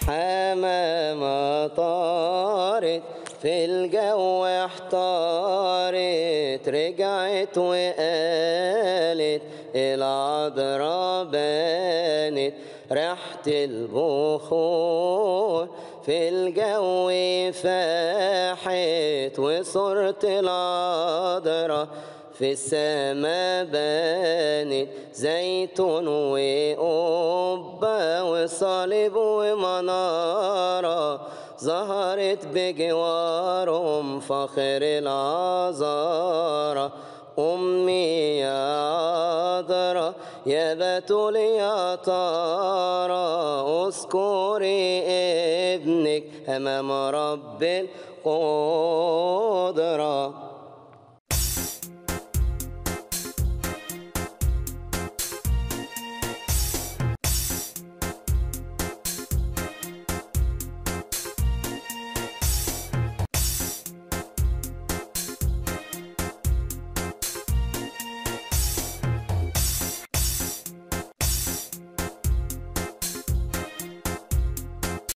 حمامة طارت في الجو احتارت رجعت وقالت العذراء بانت ريحة البخور في الجو فاحت وصورة العذراء في السما بانت زيتون وقبة وصليب ومنارة ظهرت بجوارهم فخر العذارى أمي يا عذرا يا بتول يا طارة اذكري ابنك أمام رب القدرة